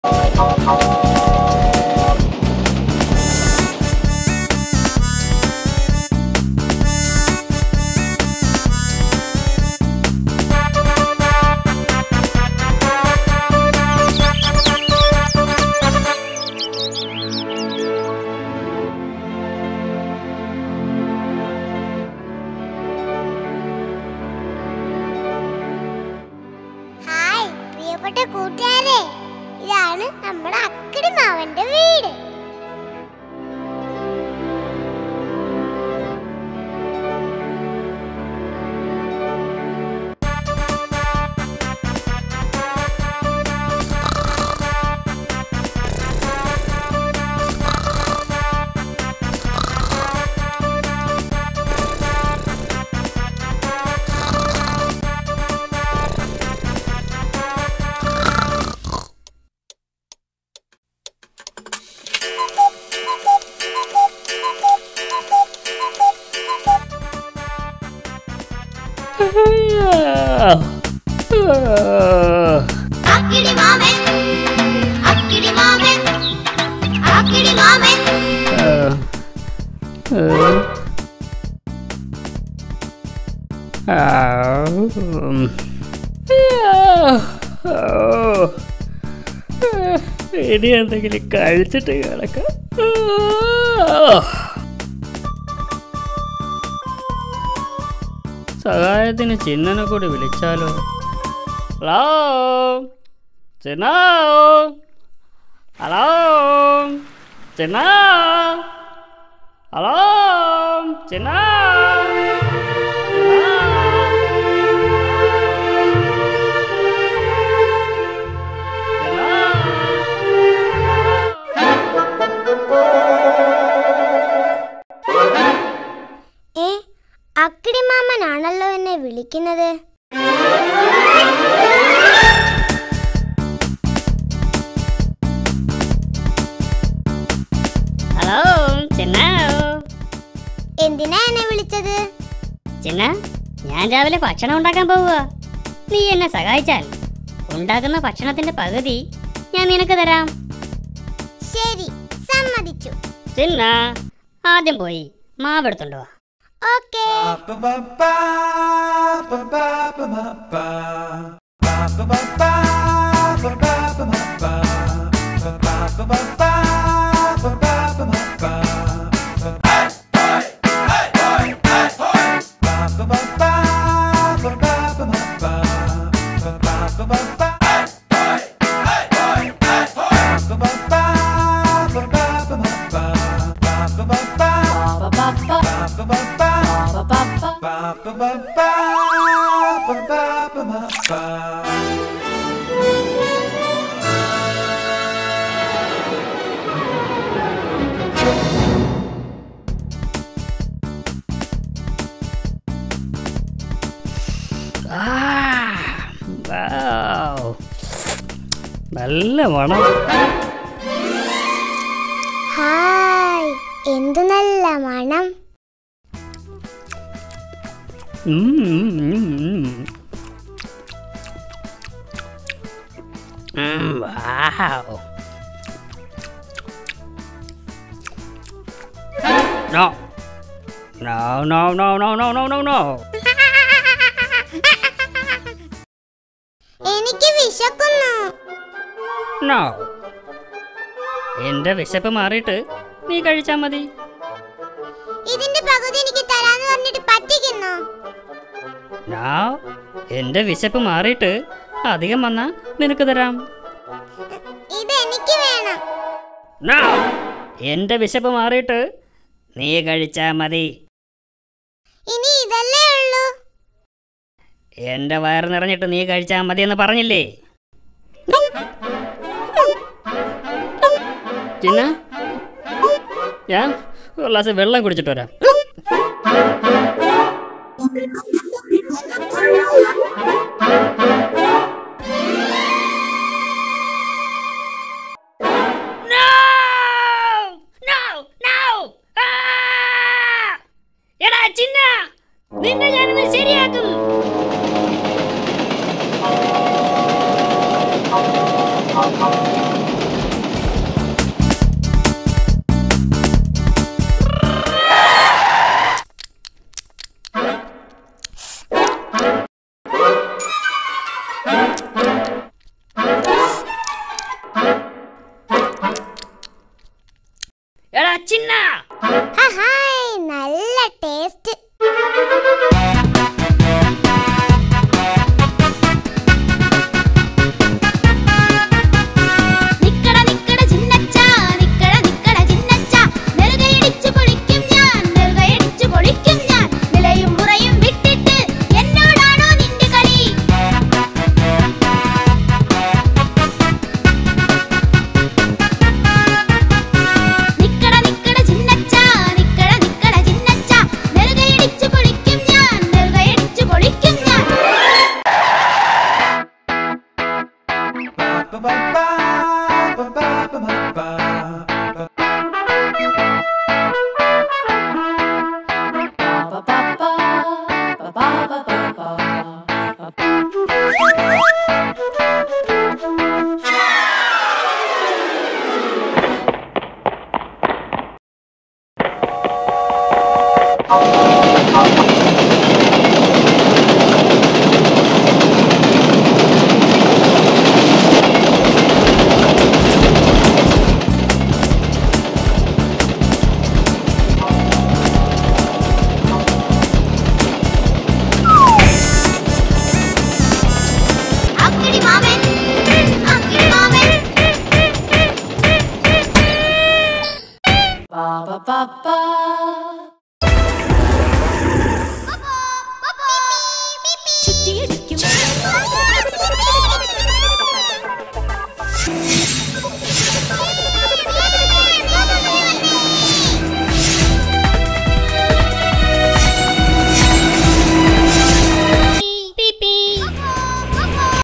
Hi പ്രിയപ്പെട്ട കൂട്ടുകാരെ ഇതാണ് നമ്മുടെ അക്കടി മാവന്റെ വീട് അക്കിടി മാമൻ അക്കിടി മാമൻ അക്കിടി മാമൻ ഇനി എന്തെങ്കിലും കഴിച്ചിട്ട് കിടക്കാം സഹായത്തിന് ചിന്നനെ കൂടി വിളിച്ചാലോ hello Chinna hello Chinna hello Chinna ഏ അക്കിടി മാമനാണല്ലോ എന്നെ വിളിക്കുന്നത് ഹലോ ചിന്ന എന്തിനാ എന്നെ വിളിച്ചത് ചിന്ന ഞാൻ രാവിലെ ഭക്ഷണം ഉണ്ടാക്കാൻ പോവുക നീ എന്നെ സഹായിച്ചാൽ ഉണ്ടാക്കുന്ന ഭക്ഷണത്തിന്റെ പകുതി ഞാൻ നിനക്ക് തരാം ശരി സമ്മതിച്ചു ചിന്ന ആദ്യം പോയി മാവെടുത്തുണ്ടോ വാ. ഓക്കേ ആ, വൗ. നല്ല മണം ഹായ് എന്തു നല്ല മണം ഉം, ഉം, ഉം, ഉം. ഉം, wow. No. No, no, no, no, no, no, no, no. എനിക്ക് വിശക്കുന്നു No. എന്റെ വിശപ്പ് മാറിയിട്ട് നീ കഴിച്ചാ മതി ഇതിന്റെ പകുതി എനിക്ക് തരാന്ന് പറഞ്ഞിട്ട് പറ്റിക്കുന്നു നോ എന്റെ വിശപ്പ് മാറിയിട്ട് അധികം വന്നാ നിനക്ക് തരാം ഇത് എനിക്ക് വേണം നോ എന്റെ വിശപ്പ് മാറിയിട്ട് നീ കഴിച്ചാ മതി ഇനി ഇതല്ലേ ഉള്ളൂ എന്റെ വയറ് നിറഞ്ഞിട്ട് നീ കഴിച്ചാ മതി എന്ന് പറഞ്ഞില്ലേ ചിന്ന ഞാൻ ഒരു ഗ്ലാസ് വെള്ളം കുടിച്ചിട്ട് വരാം No! No! No! Ah! എടാ ചിന്ന നിന്നെ ഞാനിന്ന് ശരിയാക്കും ചിന്ന ഹായ് നല്ല ടേസ്റ്റ് നിക്കട നിക്കട ചിന്നച്ച നിക്കട നിക്കട ചിന്നച്ച നെറുകയടിച്ചു പൊളിക്കും ഞാൻ നെറുകയടിച്ചു പൊളിക്കും ഞാൻ നിലയും മുറയും വിട്ടിട്ട് എന്നോടാണോ നിന്റെ കളി നിക്കട നിക്കട ചിന്നച്ച നിക്കട നിക്കട ചിന്നച്ച നെറുകയടിച്ചു പൊളിക്കും ഞാൻ നെറുകയടിച്ചു പൊളിക്കും ഞാൻ ba ba ba ba ba ba ba ba അക്കിടി മാമൻ അക്കിടി മാമൻ ba ba ba ba